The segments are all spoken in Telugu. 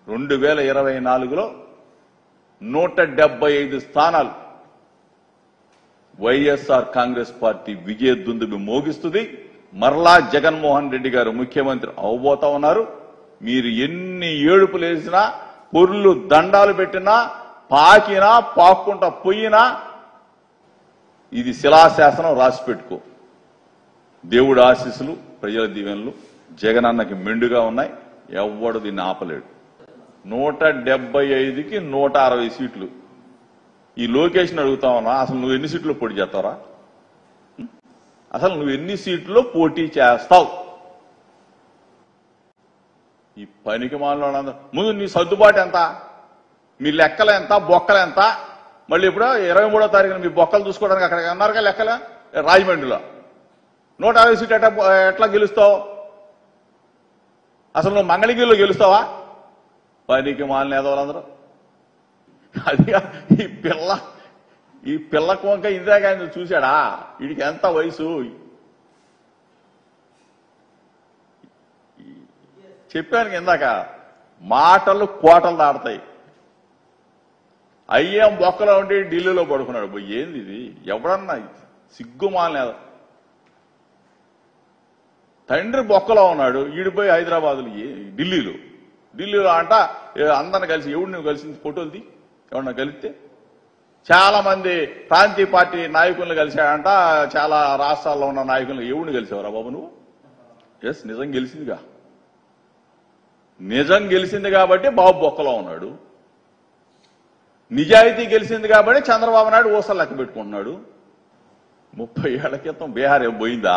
రెండు వేల ఇరవై నాలుగులో నూట డెబ్బై ఐదు స్థానాలు వైఎస్ఆర్ కాంగ్రెస్ పార్టీ విజయ దుందుబి మోగిస్తుంది మరలా జగన్మోహన్ రెడ్డి గారు ముఖ్యమంత్రి అవబోతా ఉన్నారు మీరు ఎన్ని ఏడుపులు వేసినా పొర్లు దండాలు పెట్టినా పాకినా పాక్కుంటా పొయ్యినా ఇది శిలాశాసనం రాసి పెట్టుకో దేవుడు ఆశీస్సులు ప్రజల దీవెనలు జగనన్నకి మెండుగా ఉన్నాయి ఎవ్వడు దీన్ని ఆపలేడు నూట డెబ్బై ఐదుకి నూట అరవై సీట్లు ఈ లొకేషన్ అడుగుతా ఉన్నా అసలు నువ్వు ఎన్ని సీట్లు పోటీ చేస్తావురా అసలు నువ్వు ఎన్ని సీట్లో పోటీ చేస్తావు ఈ పనికి మాలలో ముందు నీ సర్దుబాటు ఎంత మీ లెక్కలు ఎంత బొక్కలు ఎంత మళ్ళీ ఇప్పుడు ఇరవై మూడో తారీఖున మీ బొక్కలు చూసుకోవడానికి అక్కడ అన్నారుగా లెక్కలు రాజమండ్రిలో నూట అరవై సీట్లు ఎట్లా ఎట్లా గెలుస్తావు అసలు నువ్వు మంగళగిరిలో గెలుస్తావా పనికి మాలిన ఎదవాళ్ళందరూ అది ఈ పిల్ల ఈ పిల్ల కొంక ఇందిరాగాంధీ చూశాడా వీడికి ఎంత వయసు చెప్పాను ఇందాక మాటలు కోటలు దాడతాయి అయ్యేం బొక్కలో ఉండి ఢిల్లీలో పడుకున్నాడు పోయి ఏంది ఇది ఎవడన్నా సిగ్గుమాలిన తండ్రి బొక్కలో ఉన్నాడు ఈడిపోయి హైదరాబాద్లో ఏ- ఢిల్లీలో ఢిల్లీలో అంట ఏ, అందరిని కలిసి ఎవడు నువ్వు కలిసింది ఫోటోలది ఎవరన్నా కలిస్తే చాలా మంది ప్రాంతీయ పార్టీ నాయకులను కలిశాడంట చాలా రాష్ట్రాల్లో ఉన్న నాయకులను ఎవడిని కలిసావురా బాబు నువ్వు ఎస్ నిజం గెలిచిందిగా నిజం గెలిచింది కాబట్టి బాబు బొక్కలో ఉన్నాడు నిజాయితీ గెలిచింది కాబట్టి చంద్రబాబు నాయుడు ఊసలు లెక్క పెట్టుకుంటున్నాడు ముప్పై ఏళ్ల క్రితం బీహార్ ఏం పోయిందా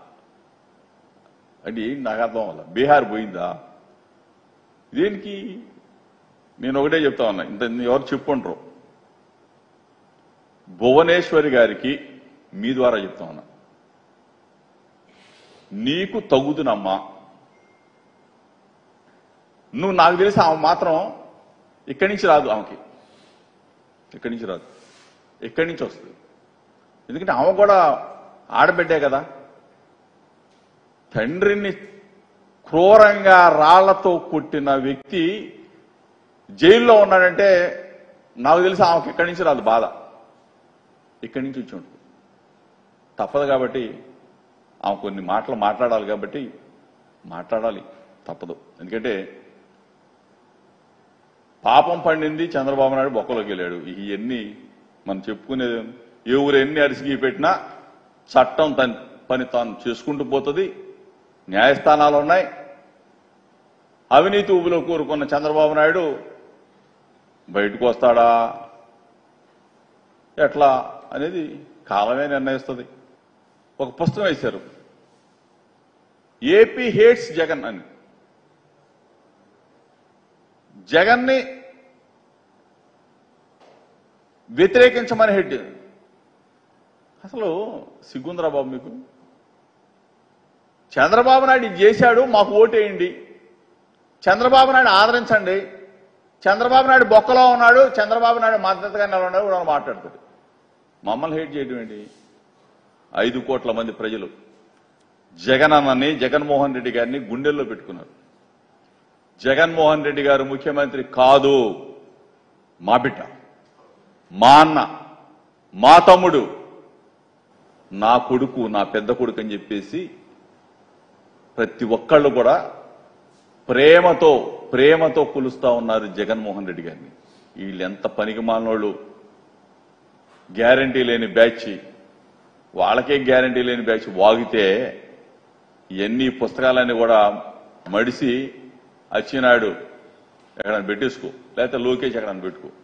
అంటే ఏంటి నాకు అర్థం వల్ల బీహార్ పోయిందా దేనికి నేను ఒకటే చెప్తా ఉన్నా ఇంత ఎవరు చెప్పుంటారు భువనేశ్వరి గారికి మీ ద్వారా చెప్తా ఉన్నా నీకు తగుదునమ్మా నువ్వు నాకు తెలిసి ఆమె మాత్రం ఇక్కడి నుంచి రాదు ఆమెకి ఇక్కడి నుంచి రాదు ఇక్కడి నుంచి వస్తుంది ఎందుకంటే ఆమె కూడా ఆడబిడ్డే కదా తండ్రిని క్రూరంగా రాళ్లతో కొట్టిన వ్యక్తి జైల్లో ఉన్నాడంటే నాకు తెలిసి ఆమెకి ఇక్కడి నుంచి రాదు బాధ ఇక్కడి నుంచి వచ్చి ఉంటుంది తప్పదు కాబట్టి ఆమె కొన్ని మాటలు మాట్లాడాలి కాబట్టి మాట్లాడాలి తప్పదు ఎందుకంటే పాపం పండింది చంద్రబాబు నాయుడు బొక్కలోకి వెళ్ళాడు ఇవన్నీ మనం చెప్పుకునేది ఏ ఊరు ఎన్ని అరిసిగి పెట్టినా చట్టం తన పని తాను చేసుకుంటూ పోతుంది న్యాయస్థానాలు ఉన్నాయి అవినీతి ఊబిలో కూరుకున్న చంద్రబాబు నాయుడు బయటకు వస్తాడా ఎట్లా అనేది కాలమే నిర్ణయిస్తుంది ఒక పుస్తకం వేశారు ఏపీ హేట్స్ జగన్ అని జగన్ని వ్యతిరేకించమని హెడ్ అసలు సిగ్గుందిరా బాబు మీకు చంద్రబాబు నాయుడు ఇది చేశాడు మాకు ఓటేయండి చంద్రబాబు నాయుడు ఆదరించండి చంద్రబాబు నాయుడు బొక్కలో ఉన్నాడు చంద్రబాబు నాయుడు మద్దతుగా నిలబడ్డాడు కూడా మాట్లాడుతాడు మమ్మల్ని హేట్ చేయడం ఏంటి ఐదు కోట్ల మంది ప్రజలు జగన్ అన్నని జగన్మోహన్ రెడ్డి గారిని గుండెల్లో పెట్టుకున్నారు జగన్మోహన్ రెడ్డి గారు ముఖ్యమంత్రి కాదు మా బిడ్డ మా అన్న మా తమ్ముడు నా కొడుకు నా పెద్ద కొడుకు అని చెప్పేసి ప్రతి ఒక్కళ్ళు కూడా ప్రేమతో ప్రేమతో కొలుస్తా ఉన్నారు జగన్మోహన్ రెడ్డి గారిని వీళ్ళు ఎంత పనికి మాలినోళ్ళు గ్యారంటీ లేని బ్యాచ్ వాళ్ళకే గ్యారంటీ లేని బ్యాచ్ వాగితే ఇవన్నీ పుస్తకాలన్నీ కూడా మడిసి అచ్చినాడు ఎక్కడ పెట్టేసుకో లేకపోతే లోకేష్ ఎక్కడ పెట్టుకో